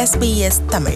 SBS Tamil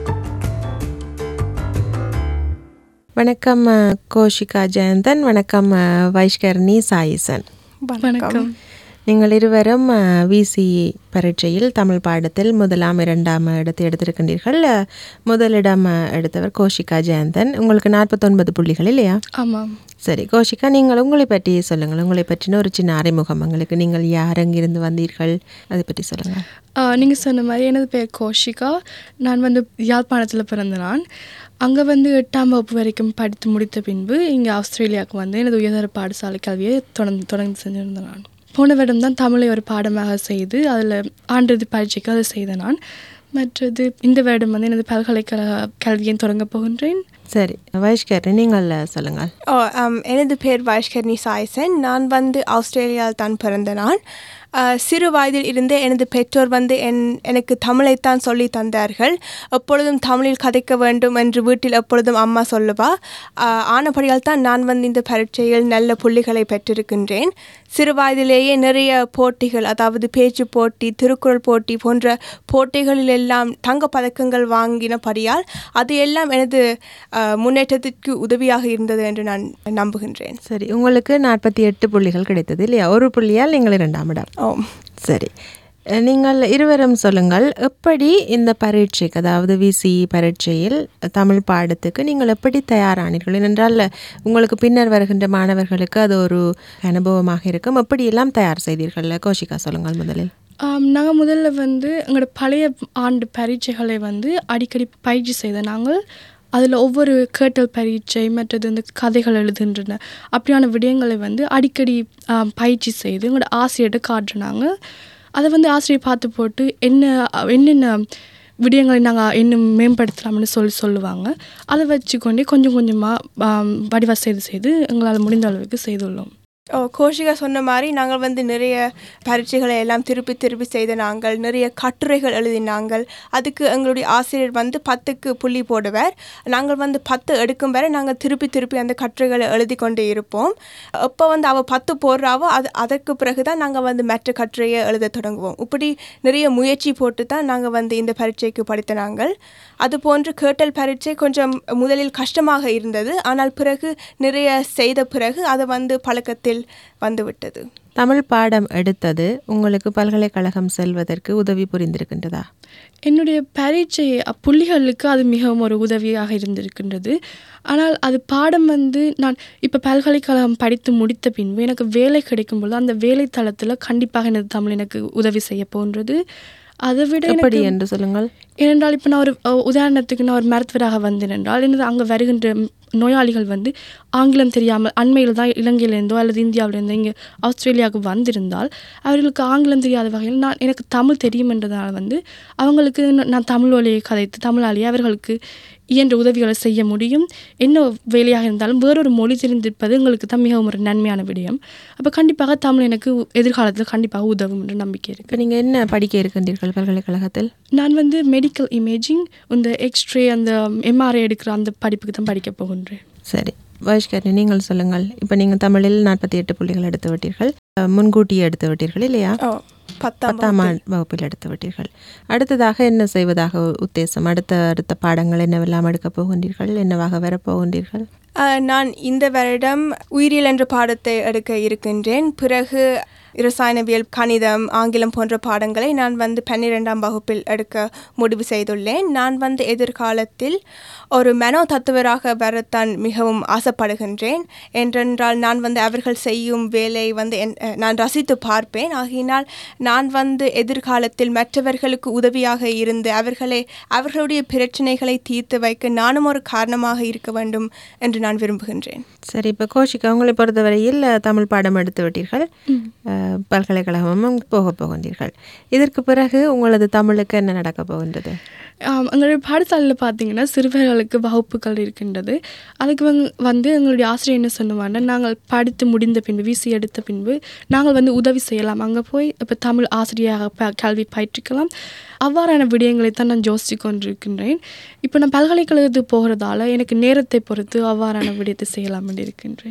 வணக்கம் அஹ், கோஷிகா ஜெயந்தன் வணக்கம் அஹ், வைஷ்கர்ணி சாயிசன் வணக்கம் நீங்கள் இருவரும் விசி பரீட்சையில் தமிழ் பாடத்தில் முதலாம் இரண்டாம் இடத்தை எடுத்திருக்கின்றீர்கள் அஹ், முதலிடம் அஹ், எடுத்தவர் கோஷிகா ஜெயந்தன் உங்களுக்கு நாற்பத்தொன்பது புள்ளிகள் இல்லையா ஆமாம் சரி கோஷிகா நீங்கள் உங்களை பற்றி சொல்லுங்கள் உங்களை பற்றின ஒரு சின்ன அறிமுகம் உங்களுக்கு நீங்கள் யார் அங்கிருந்து வந்தீர்கள் அதை பற்றி சொல்லுங்கள் நீங்கள் சொன்ன மாதிரி எனது பேர் கோஷிகா நான் வந்து யாழ்ப்பாணத்தில் பிறந்த நான் அங்கே வந்து எட்டாம் வகுப்பு வரைக்கும் படித்து முடித்த பின்பு இங்கே ஆஸ்திரேலியாவுக்கு வந்து எனது உயர்தர பாடசாலை கல்வியை தொடர்ந்து தொடர்ந்து செஞ்சிருந்தேன் நான் போன வருடம் தான் தமிழை ஒரு பாடமாக செய்து அதில் ஆண்டது பரீட்சைக்கு அதை செய்தேன் நான் மற்றது இந்த வருடம் வந்து எனது பல்கலைக்கழக கல்வியை தொடங்கப் போகின்றேன் சரி வைஷ்கர் நீங்கள் சொல்லுங்கள் ஓ ஆம், எனது பேர் வைஷ்கர்ணி சாய்சன் நான் வந்து ஆஸ்திரேலியாவில் தான் பிறந்த நான் அஹ், சிறு வயதில் இருந்தே எனது பெற்றோர் வந்து என் எனக்கு தமிழைத்தான் சொல்லி தந்தார்கள் எப்பொழுதும் தமிழில் கதைக்க வேண்டும் என்று வீட்டில் எப்பொழுதும் அம்மா சொல்லுவா அஹ், ஆனபடியால் தான் நான் வந்து இந்த பரீட்சையில் நல்ல புள்ளிகளை பெற்றிருக்கின்றேன் சிறு வயதிலேயே நிறைய போட்டிகள் அதாவது பேச்சு போட்டி திருக்குறள் போட்டி போன்ற போட்டிகளில் எல்லாம் தங்க பதக்கங்கள் வாங்கினபடியால் அது எல்லாம் எனது அஹ், முன்னேற்றத்திற்கு உதவியாக இருந்தது என்று நான் நம்புகின்றேன் சரி உங்களுக்கு நாற்பத்தி எட்டு புள்ளிகள் கிடைத்தது இல்லையா ஒரு புள்ளியால் நீங்கள் இரண்டாம் இடம் ஓ சரி அஹ் நீங்கள் இருவரும் சொல்லுங்கள் எப்படி இந்த பரீட்சைக்கு அதாவது விசி பரீட்சையில் தமிழ் பாடத்துக்கு நீங்கள் எப்படி தயாரானீர்கள் ஏனென்றால் உங்களுக்கு பின்னர் வருகின்ற மாணவர்களுக்கு அது ஒரு அனுபவமாக இருக்கும் எப்படியெல்லாம் தயார் செய்தீர்கள் கோஷிகா சொல்லுங்கள் முதலில் நாங்கள் முதல்ல வந்து எங்களோட பழைய ஆண்டு பரீட்சைகளை வந்து அடிக்கடி பயிற்சி செய்த நாங்கள் அதில் ஒவ்வொரு கேட்டல் பரீட்சை மற்றது இந்த கதைகள் எழுதுன்றன அப்படியான விடயங்களை வந்து அடிக்கடி ஆம், பயிற்சி செய்து எங்களோட ஆசிரியர்கிட்ட காட்டுனாங்க அதை வந்து ஆசிரியர் பார்த்து போட்டு என்ன என்னென்ன விடயங்களை நாங்கள் இன்னும் மேம்படுத்தலாம்னு சொல்லி சொல்லுவாங்க அதை வச்சுக்கொண்டே கொஞ்சம் கொஞ்சமாக வடிவா செய்து செய்து எங்களால் முடிந்த அளவுக்கு செய்துள்ளோம் ஓ கோஷிகா சொன்ன மாதிரி நாங்கள் வந்து நிறைய பரீட்சைகளை எல்லாம் திருப்பி திருப்பி செய்த நாங்கள் நிறைய கட்டுரைகள் எழுதினாங்கள் அதுக்கு எங்களுடைய ஆசிரியர் வந்து பத்துக்கு புள்ளி போடுவார் நாங்கள் வந்து பத்து எடுக்கும் வரை நாங்கள் திருப்பி திருப்பி அந்த கட்டுரைகளை எழுதி கொண்டே இருப்போம் எப்போ வந்து அவள் பத்து போடுறாவோ அது அதற்கு பிறகு தான் நாங்கள் வந்து மற்ற கட்டுரையை எழுத தொடங்குவோம் இப்படி நிறைய முயற்சி போட்டு தான் நாங்கள் வந்து இந்த பரீட்சைக்கு படித்த நாங்கள் அதுபோன்று கேட்டல் பரீட்சை கொஞ்சம் முதலில் கஷ்டமாக இருந்தது ஆனால் பிறகு நிறைய செய்த பிறகு அது வந்து பழக்கத்தில் வந்துவிட்டது தமிழ் பாடம் எடுத்தது உங்களுக்கு பல்கலைக்கழகம் செல்வதற்கு உதவி புரிந்திருக்கின்றதா என்னுடைய பரீட்சை புள்ளிகளுக்கு அது மிகவும் ஒரு உதவியாக இருந்திருக்கின்றது ஆனால் அது பாடம் வந்து நான் இப்போ பல்கலைக்கழகம் படித்து முடித்த பின்பு எனக்கு வேலை கிடைக்கும் பொழுது அந்த வேலை தளத்தில் கண்டிப்பாக எனது தமிழ் எனக்கு உதவி செய்ய போன்றது அதை விட எப்படி எனக்கு என்று சொல்லுங்கள் ஏனென்றால் இப்போ நான் ஒரு அஹ், உதாரணத்துக்கு நான் ஒரு மருத்துவராக வந்தேன் என்றால் எனது அங்கே வருகின்ற நோயாளிகள் வந்து ஆங்கிலம் தெரியாமல் அண்மையில் தான் இலங்கையிலேருந்தோ அல்லது இந்தியாவிலேருந்தோ இங்கே ஆஸ்திரேலியாவுக்கு வந்திருந்தால் அவர்களுக்கு ஆங்கிலம் தெரியாத வகையில் நான் எனக்கு தமிழ் தெரியும் என்றதால் வந்து அவங்களுக்கு நான் நான் தமிழ் வழியை கதைத்து தமிழாலேயே அவர்களுக்கு இயன்ற உதவிகளை செய்ய முடியும் என்ன வேலையாக இருந்தாலும் வேறொரு மொழி தெரிந்திருப்பது எங்களுக்கு தான் மிகவும் ஒரு நன்மையான விடயம் அப்போ கண்டிப்பாக தமிழ் எனக்கு எதிர்காலத்தில் கண்டிப்பாக உதவும் என்ற நம்பிக்கை இருக்குது இப்போ நீங்கள் என்ன படிக்க இருக்கின்றீர்கள் பல்கலைக்கழகத்தில் நான் வந்து மெடிக்கல் இமேஜிங் இந்த எக்ஸ்ரே அந்த எம்ஆர்ஐ எடுக்கிற அந்த படிப்புக்கு தான் படிக்க போகின்றேன் சரி வைஷ்கர்ணி நீங்கள் சொல்லுங்கள் இப்போ நீங்கள் தமிழில் நாற்பத்தி எட்டு புள்ளிகள் எடுத்து விட்டீர்கள் அஹ், முன்கூட்டியே எடுத்து விட்டீர்கள் இல்லையா ஓ பத்தாம் பத்தாம் ஆண்டு வகுப்பில் எடுத்து விட்டீர்கள் அடுத்ததாக என்ன செய்வதாக உத்தேசம் அடுத்த அடுத்த பாடங்கள் என்னவெல்லாம் எடுக்கப் போகின்றீர்கள் என்னவாக வரப்போகின்றீர்கள் அஹ், நான் இந்த வருடம் உயிரியல் என்ற பாடத்தை எடுக்க இருக்கின்றேன் பிறகு இரசாயனவியல் கணிதம் ஆங்கிலம் போன்ற பாடங்களை நான் வந்து பன்னிரெண்டாம் வகுப்பில் எடுக்க முடிவு செய்துள்ளேன் நான் வந்து எதிர்காலத்தில் ஒரு மனோ தத்துவராக வரத்தான் மிகவும் ஆசைப்படுகின்றேன் என்றென்றால் நான் வந்து அவர்கள் செய்யும் வேலை வந்து என்- அஹ், நான் ரசித்து பார்ப்பேன் ஆகையினால் நான் வந்து எதிர்காலத்தில் மற்றவர்களுக்கு உதவியாக இருந்து அவர்களை அவர்களுடைய பிரச்சனைகளை தீர்த்து வைக்க நானும் ஒரு காரணமாக இருக்க வேண்டும் என்று நான் விரும்புகின்றேன் சரி இப்போ கோஷிகா உங்களை பொறுத்தவரையில் அஹ், தமிழ் பாடம் எடுத்து விட்டீர்கள் அஹ், பல்கலைக்கழகமும் போக போகின்றீர்கள் இதற்கு பிறகு உங்களது தமிழுக்கு என்ன நடக்கப் போகின்றது ஆம், எங்களுடைய பாடசாலையில் பார்த்தீங்கன்னா சிறுவர்களுக்கு வகுப்புகள் இருக்கின்றது அதுக்கு வந்து வந்து எங்களுடைய ஆசிரியர் என்ன சொன்னவாங்க நாங்கள் படித்து முடிந்த பின்பு விசி எடுத்த பின்பு நாங்கள் வந்து உதவி செய்யலாம் அங்கே போய் இப்போ தமிழ் ஆசிரியராக ப கல்வி பயிற்றுக்கலாம் அவ்வாறான விடயங்களை தான் நான் யோசித்து கொண்டிருக்கின்றேன் இப்போ நான் பல்கலைக்கழகத்துக்கு போகிறதால எனக்கு நேரத்தை பொறுத்து அவ்வாறான விடயத்தை செய்யலாம் என்று இருக்கின்றேன்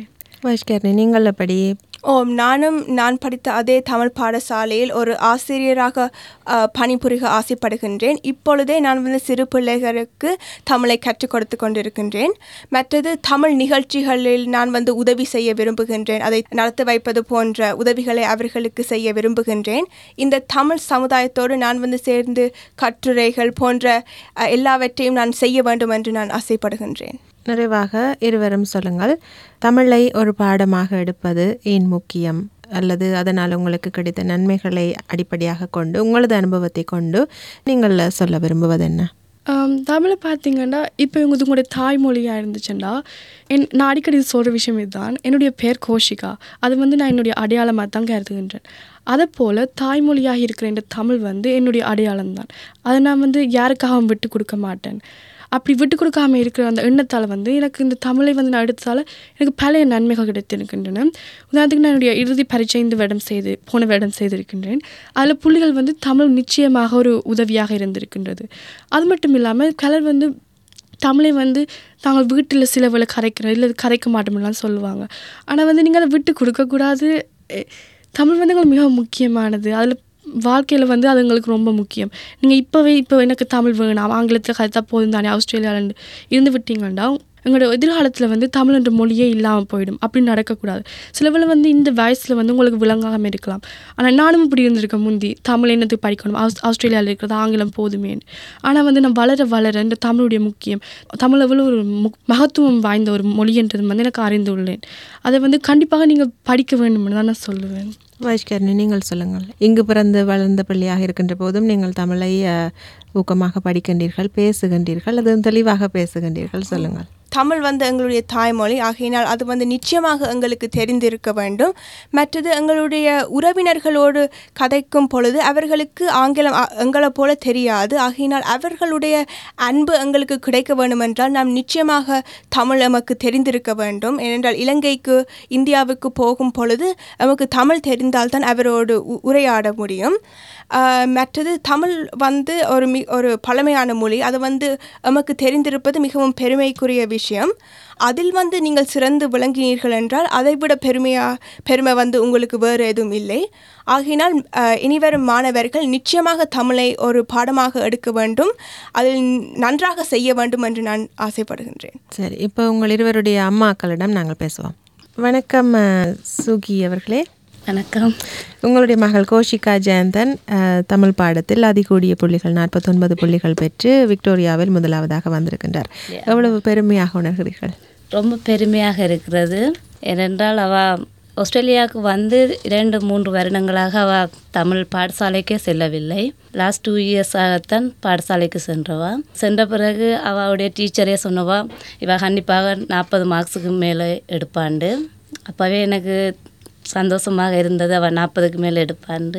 வைஷ்கர்ணி நீங்கள் எப்படி ஓம் நானும் நான் படித்த அதே தமிழ் பாடசாலையில் ஒரு ஆசிரியராக அஹ், பணிபுரிய ஆசைப்படுகின்றேன் இப்பொழுதே நான் வந்து சிறு பிள்ளைகளுக்கு தமிழை கற்றுக் கொடுத்து கொண்டிருக்கின்றேன் மற்றது தமிழ் நிகழ்ச்சிகளில் நான் வந்து உதவி செய்ய விரும்புகின்றேன் அதை நடத்தி வைப்பது போன்ற உதவிகளை அவர்களுக்கு செய்ய விரும்புகின்றேன் இந்த தமிழ் சமுதாயத்தோடு நான் வந்து சேர்ந்து கட்டுரைகள் போன்ற அஹ், எல்லாவற்றையும் நான் செய்ய வேண்டும் என்று நான் ஆசைப்படுகின்றேன் நிறைவாக இருவரும் சொல்லுங்கள் தமிழை ஒரு பாடமாக எடுப்பது ஏன் முக்கியம் அல்லது அதனால் உங்களுக்கு கிடைத்த நன்மைகளை அடிப்படையாக கொண்டு உங்களது அனுபவத்தை கொண்டு நீங்கள் சொல்ல விரும்புவது என்ன ஆம், தமிழை பார்த்தீங்கன்னா இப்போ இவங்க உங்களுடைய தாய்மொழியாக இருந்துச்சுன்னா என் நான் அடிக்கடி சொல்கிற விஷயம் இதுதான் என்னுடைய பேர் கோஷிகா அது வந்து நான் என்னுடைய அடையாளமாக தான் கருதுகின்றேன் அதை போல் தாய்மொழியாக இருக்கிற இந்த தமிழ் வந்து என்னுடைய அடையாளம் தான் அதை நான் வந்து யாருக்காகவும் விட்டு கொடுக்க மாட்டேன் அப்படி விட்டு கொடுக்காம இருக்கிற அந்த எண்ணத்தால் வந்து எனக்கு இந்த தமிழை வந்து நான் எடுத்ததால் எனக்கு பழைய நன்மைகள் கிடைத்திருக்கின்றன உதாரணத்துக்கு நான் என்னுடைய இறுதி பரீட்சை இந்த வருடம் செய்து போன வருடம் செய்திருக்கின்றேன் அதில் புள்ளிகள் வந்து தமிழ் நிச்சயமாக ஒரு உதவியாக இருந்திருக்கின்றது அது மட்டும் இல்லாமல் கலர் வந்து தமிழை வந்து தாங்கள் வீட்டில் சில வேளை கரைக்கிறோம் இல்லை கரைக்க மாட்டோம்லாம் சொல்லுவாங்க ஆனால் வந்து நீங்கள் அதை விட்டு கொடுக்கக்கூடாது எ- தமிழ் வந்து எங்களுக்கு மிக முக்கியமானது அதில் வாழ்க்கையில் வந்து அது எங்களுக்கு ரொம்ப முக்கியம் நீங்கள் இப்போவே இப்போ எனக்கு தமிழ் வேணாம் ஆங்கிலத்தில் கருத்தா போதும் தானே ஆஸ்திரேலியாவில் இருந்து விட்டீங்கன்னா எங்களோட எதிர்காலத்தில் வந்து தமிழ் என்ற மொழியே இல்லாமல் போயிடும் அப்படி நடக்கக்கூடாது சில வேளை வந்து இந்த வயசில் வந்து உங்களுக்கு விளங்காமல் இருக்கலாம் ஆனால் நானும் இப்படி இருந்திருக்கேன் முந்தி தமிழ் என்னத்துக்கு படிக்கணும் ஆஸ் ஆஸ்திரேலியாவில் இருக்கிறது ஆங்கிலம் போதுமேன்னு ஆனால் வந்து நான் வளர வளர இந்த தமிழுடைய முக்கியம் தமிழ் எவ்வளோ ஒரு முக் மகத்துவம் வாய்ந்த ஒரு மொழின்றது வந்து எனக்கு அறிந்துள்ளேன் அதை வந்து கண்டிப்பாக நீங்கள் படிக்க வேண்டும்னு தான் நான் சொல்லுவேன் வைஷ்கர்ணி நீங்கள் சொல்லுங்கள் இங்கு பிறந்து வளர்ந்த பிள்ளையாக இருக்கின்ற போதும் நீங்கள் தமிழை அஹ், ஊக்கமாக படிக்கின்றீர்கள் பேசுகின்றீர்கள் அதுவும் தெளிவாக பேசுகின்றீர்கள் சொல்லுங்கள் தமிழ் வந்து எங்களுடைய தாய்மொழி ஆகையினால் அது வந்து நிச்சயமாக எங்களுக்கு தெரிந்திருக்க வேண்டும் மற்றது எங்களுடைய உறவினர்களோடு கதைக்கும் பொழுது அவர்களுக்கு ஆங்கிலம் அ- எங்களைப் போல தெரியாது ஆகையினால் அவர்களுடைய அன்பு எங்களுக்கு கிடைக்க வேண்டும் என்றால் நாம் நிச்சயமாக தமிழ் எமக்கு தெரிந்திருக்க வேண்டும் ஏனென்றால் இலங்கைக்கு இந்தியாவுக்கு போகும் பொழுது நமக்கு தமிழ் தெரிந்தால்தான் அவரோடு உ- உரையாட முடியும் ஆஹ் மற்றது தமிழ் வந்து ஒரு மி ஒரு பழமையான மொழி அது வந்து நமக்கு தெரிந்திருப்பது மிகவும் பெருமைக்குரிய விஷயம் அதில் வந்து நீங்கள் சிறந்து விளங்கினீர்கள் என்றால் அதைவிட பெருமையா பெருமை வந்து உங்களுக்கு வேறு எதுவும் இல்லை ஆகையினால் ஆஹ் இனிவரும் மாணவர்கள் நிச்சயமாக தமிழை ஒரு பாடமாக எடுக்க வேண்டும் அதில் நன்றாக செய்ய வேண்டும் என்று நான் ஆசைப்படுகின்றேன் சரி இப்போ உங்கள் இருவருடைய அம்மாக்களிடம் நாங்கள் பேசுவோம் வணக்கம் அஹ், சுகி அவர்களே வணக்கம் உங்களுடைய மகள் கோஷிகா ஜெயந்தன் அஹ், தமிழ் பாடத்தில் அதிகூடிய புள்ளிகள் நாற்பத்தொன்பது புள்ளிகள் பெற்று விக்டோரியாவில் முதலாவதாக வந்திருக்கின்றார் எவ்வளவு பெருமையாக உணர்கிறீர்கள் ரொம்ப பெருமையாக இருக்கிறது ஏனென்றால் அவ ஆஸ்திரேலியாவுக்கு வந்து இரண்டு மூன்று வருடங்களாக அவ தமிழ் பாடசாலைக்கே செல்லவில்லை லாஸ்ட் டூ இயர்ஸாகத்தான் பாடசாலைக்கு சென்றவா சென்ற பிறகு அவளுடைய டீச்சரே சொன்னவா இவ கண்டிப்பாக நாற்பது மார்க்ஸுக்கு மேலே எடுப்பாண்டு அப்போவே எனக்கு சந்தோஷமாக இருந்தது அவள் நாற்பதுக்கு மேலே எடுப்பாண்டு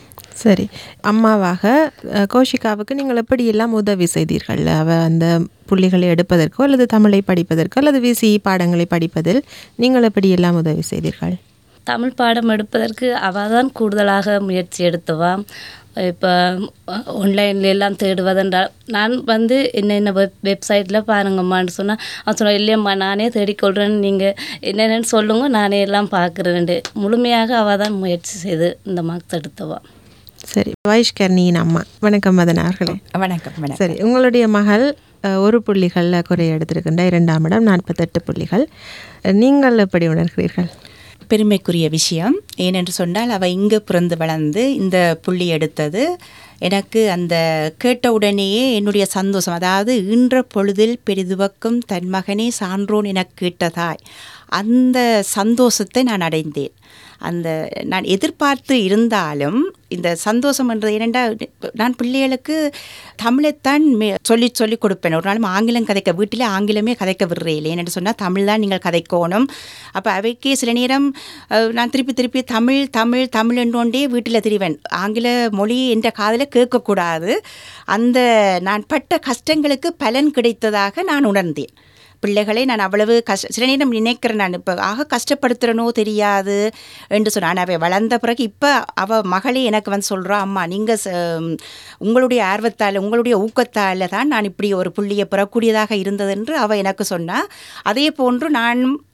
சரி அம்மாவாக அஹ், கோஷிகாவுக்கு நீங்கள் எப்படியெல்லாம் உதவி செய்தீர்கள் அவ அந்த புள்ளிகளை எடுப்பதற்கோ அல்லது தமிழை படிப்பதற்கோ அல்லது விசி பாடங்களை படிப்பதில் நீங்கள் எப்படியெல்லாம் உதவி செய்தீர்கள் தமிழ் பாடம் எடுப்பதற்கு அவள் தான் கூடுதலாக முயற்சி எடுத்தவா இப்போ ஆன்லைன்ல எல்லாம் தேடுவதென்றால் நான் வந்து என்னென்ன வெப் வெப்சைட்டில் பாருங்கம்மான்னு சொன்னால் அவன் சொன்ன இல்லையம்மா நானே தேடிக்கொள்கிறேன் நீங்கள் என்னென்னு சொல்லுங்க நானே எல்லாம் பார்க்குறேன்ட்டு முழுமையாக அவள் தான் முயற்சி செய்து இந்த மார்க்ஸ் எடுத்தவா சரி வைஷ்கர்ணியின் அம்மா வணக்கம் மதன் அவர்களே வணக்கம் வணக்கம் சரி உங்களுடைய மகள் அஹ், ஒரு புள்ளிகளில் குறை எடுத்திருக்கின்ற இரண்டாம் இடம் நாற்பத்தெட்டு புள்ளிகள் அஹ், நீங்கள் எப்படி உணர்கிறீர்கள் பெருமைக்குரிய விஷயம் ஏனென்று சொன்னால் அவள் இங்கு பிறந்து வளர்ந்து இந்த புள்ளி எடுத்தது எனக்கு அந்த கேட்ட உடனேயே என்னுடைய சந்தோஷம் அதாவது ஈன்ற பொழுதில் பெரிதுவக்கும் தன் மகனே சான்றோன் எனக் கேட்டதாய் அந்த சந்தோஷத்தை நான் அடைந்தேன் அந்த நான் எதிர்பார்த்து இருந்தாலும் இந்த சந்தோஷம் என்றது ஏனென்றால் நான் பிள்ளைகளுக்கு தமிழைத்தான் மே சொல்லி சொல்லி கொடுப்பேன் ஒரு நாளும் ஆங்கிலம் கதைக்க வீட்டில் ஆங்கிலமே கதைக்க விடுறேன் ஏன்னு சொன்னால் தமிழ் தான் நீங்கள் கதைக்கணும் அப்போ அவைக்கே சில நேரம் அஹ், நான் திருப்பி திருப்பி தமிழ் தமிழ் தமிழ் என்றோண்டே வீட்டில் திரிவேன் ஆங்கில மொழி என்ற காதில் கேட்கக்கூடாது அந்த நான் பட்ட கஷ்டங்களுக்கு பலன் கிடைத்ததாக நான் உணர்ந்தேன் பிள்ளைகளை நான் அவ்வளவு கஷ்ட சில நேரம் நினைக்கிறேன் நான் இப்போ ஆக கஷ்டப்படுத்துகிறனோ தெரியாது என்று சொன்னான் அவள் வளர்ந்த பிறகு இப்போ அவள் மகளே எனக்கு வந்து சொல்கிறா அம்மா நீங்கள் உங்களுடைய ஆர்வத்தால் உங்களுடைய ஊக்கத்தால் தான் நான் இப்படி ஒரு புள்ளியை பெறக்கூடியதாக இருந்தது என்று அவள் எனக்கு சொன்னா அதே போன்று நான்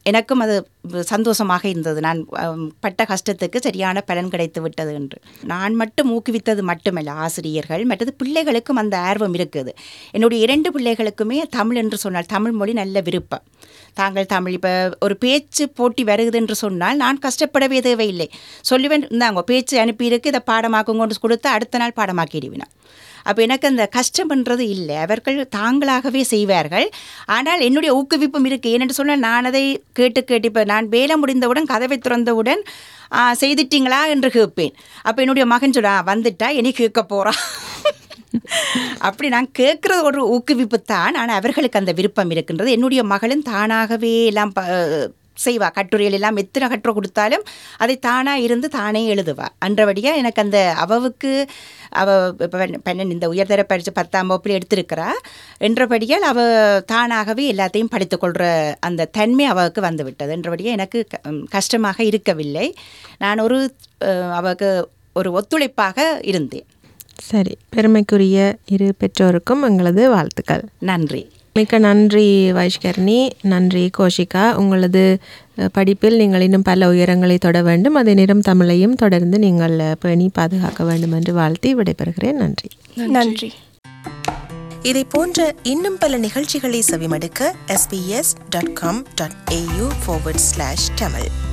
எனக்கும் அது சந்தோஷமாக இருந்தது நான் அம், பட்ட கஷ்டத்துக்கு சரியான பலன் கிடைத்து விட்டது என்று நான் மட்டும் ஊக்குவித்தது மட்டுமல்ல ஆசிரியர்கள் மற்றது பிள்ளைகளுக்கும் அந்த ஆர்வம் இருக்குது என்னுடைய இரண்டு பிள்ளைகளுக்குமே தமிழ் என்று சொன்னால் தமிழ் மொழி நல்ல விருப்பம் தாங்கள் தமிழ் இப்போ ஒரு பேச்சு போட்டி வருகுது என்று சொன்னால் நான் கஷ்டப்படவே தேவையில்லை சொல்லுவேன் இந்தாங்க பேச்சு அனுப்பியிருக்கு இதை பாடமாக்குங்க கொண்டு கொடுத்து அடுத்த நாள் பாடமாக்கிடுவேன் அப்போ எனக்கு அந்த கஷ்டம்ன்றது இல்லை அவர்கள் தாங்களாகவே செய்வார்கள் ஆனால் என்னுடைய ஊக்குவிப்பும் இருக்குது ஏனென்று சொன்னால் நான் அதை கேட்டு கேட்டு இப்போ நான் வேலை முடிந்தவுடன் கதவை திறந்தவுடன் "ஆ, செய்துட்டீங்களா என்று கேட்பேன் அப்போ என்னுடைய மகன் சொல்ல வந்துட்டா இனி கேட்க போகிறான் அப்படி நான் கேட்குறது ஒரு ஊக்குவிப்பு தான் ஆனால் அவர்களுக்கு அந்த விருப்பம் இருக்கின்றது என்னுடைய மகளும் தானாகவே எல்லாம் ப செய்வா கட்டுரைகள் எல்லாம் எத்தனை கட்டுரை கொடுத்தாலும் அதை தானாக இருந்து தானே எழுதுவா அன்றபடியாக எனக்கு அந்த அவவுக்கு அவ இப்போ பெண்ணன் இந்த உயர்தர பரிசு பத்தாம் வகுப்பில் எடுத்திருக்கிறா என்றபடியால் அவ தானாகவே எல்லாத்தையும் படித்துக்கொள்கிற அந்த தன்மை அவளுக்கு வந்து விட்டது என்றபடியாக எனக்கு க- ம், கஷ்டமாக இருக்கவில்லை நான் ஒரு அஹ், அவக்கு ஒரு ஒத்துழைப்பாக இருந்தேன் சரி பெருமைக்குரிய இரு பெற்றோருக்கும் எங்களது வாழ்த்துக்கள் நன்றி மிக்க நன்றி வைஷ்கர்ணி நன்றி கோஷிகா உங்களது அஹ், படிப்பில் நீங்கள் இன்னும் பல உயரங்களை தொட வேண்டும் அதே நேரம் தமிழையும் தொடர்ந்து நீங்கள் அஹ், பேணி பாதுகாக்க வேண்டும் என்று வாழ்த்தி விடைபெறுகிறேன் நன்றி நன்றி இதை போன்ற இன்னும் பல நிகழ்ச்சிகளை செவிமடுக்க sbs.com.au forward slash tamil